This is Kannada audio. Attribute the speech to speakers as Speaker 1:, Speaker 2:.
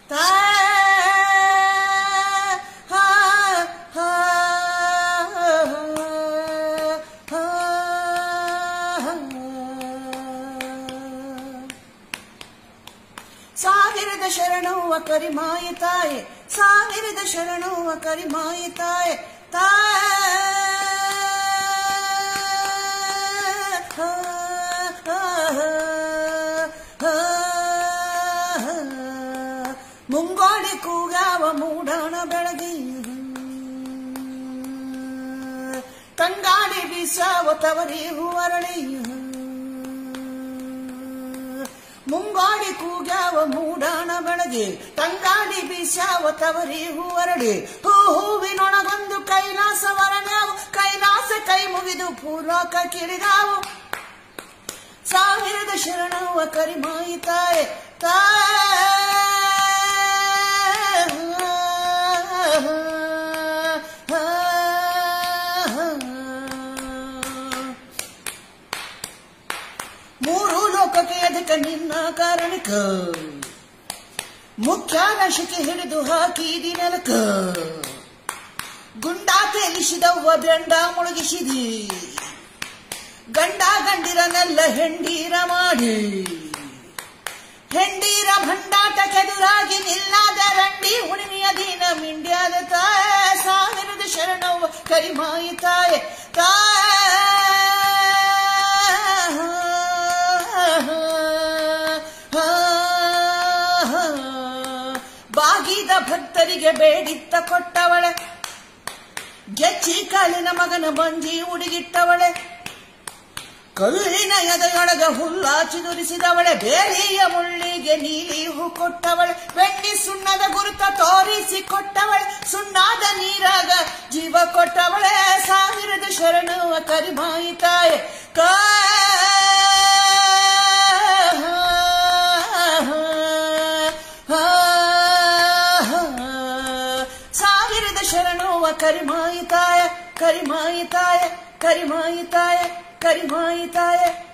Speaker 1: ಸಾವಿರದ ಶರಣವ್ವ ಕರಿಮಾಯಿ ತಾಯೆ ಸಾವಿರದ ಶರಣವ್ವ ಕರಿಮಾಯಿ ತಾಯೆ ಮುಂಗೋಡಿ ಕೂಗಾವ ಮೂಡಣ ಬೆಳಗಿ ತಂಗಾಡಿ ಬೀಸಾವ ತವರಿ ಹೂವರಳಿ ಮುಂಗಾಡಿ ಕೂಗ್ಯಾವ ಮೂಡಾಣ ಬೆಳಗ್ಗೆ ತಂಗಾಡಿ ಬೀಸಾವ ತವರಿ ಹೂವರಡಿ ಹೂ ಹೂವಿನೊಳಗೊಂದು ಕೈಲಾಸ ವರಣ್ಯಾವು ಕೈಲಾಸ ಕೈ ಮುಗಿದು ಪೂರ್ವಕ ಕಿಡಿದಾವು ಸಾವಿರದ ಶರಣವ ಕರಿಮಾಯಿ ತಾಯೆ ಮೂರು ಲೋಕಕ್ಕೆ ಅದಕ್ಕೆ ನಿನ್ನ ಕಾರಣಕ್ಕ ಮುಖ್ಯ ನಶಿಕೆ ಹಿಡಿದು ಹಾಕಿದಿ ನೆಲಕ ಗುಂಡ ತೇಲಿಸಿದವ್ವ ಬೆಂಡ ಮುಳುಗಿಸಿದಿ ಗಂಡ ಗಂಡಿರನೆಲ್ಲ ಹೆಂಡೀರ ಮಾಡಿ ಹೆಂಡೀರ ಭಂಡಾಟ ಕೆದುರಾಗಿ ನಿಲ್ಲಾದ ರಂಡಿ ಹುಣಿಮಿಯ ದೀನ ಮಿಂಡ್ಯಾದ ತಾಯ ಸಾವಿರದ ಶರಣವ್ವ ಕರಿಮಾಯಿ ತಾಯೆ ಬಾಗಿದ ಭಕ್ತರಿಗೆ ಬೇಡಿತ್ತ ಕೊಟ್ಟವಳೆ ಗೆಚ್ಚಿ ಕಾಲಿನ ಮಗನ ಬಂಜಿ ಉಡುಗಿಟ್ಟವಳೆ ಕಲ್ಲಿನ ಎದೆಯೊಳಗ ಹುಲ್ಲಾಚಿ ದುರಿಸಿದವಳೆ ಬೇಲಿಯ ಮುಳ್ಳಿಗೆ ನೀಲಿ ಹೂ ಕೊಟ್ಟವಳೆ ಬೆಣ್ಣಿ ಸುಣ್ಣದ ಗುರುತ ತೋರಿಸಿ ಕೊಟ್ಟವಳೆ ಸುಣ್ಣಾದ ನೀರಾಗ ಜೀವ ಕೊಟ್ಟವಳೆ ಸಾವಿರದ ಶರಣುವ ಕರಿಮಾಯಿ ತಾಯೆ ಕಾ ಸಾವಿರದ ಶರಣುವ ಕರಿಮಾಯಿ ತಾಯ ಕರಿಮಾಯಿ ತಾಯ ಕರಿಮಾಯಿ ತಾಯ ಕರಿಮಾಯಿ ತಾಯ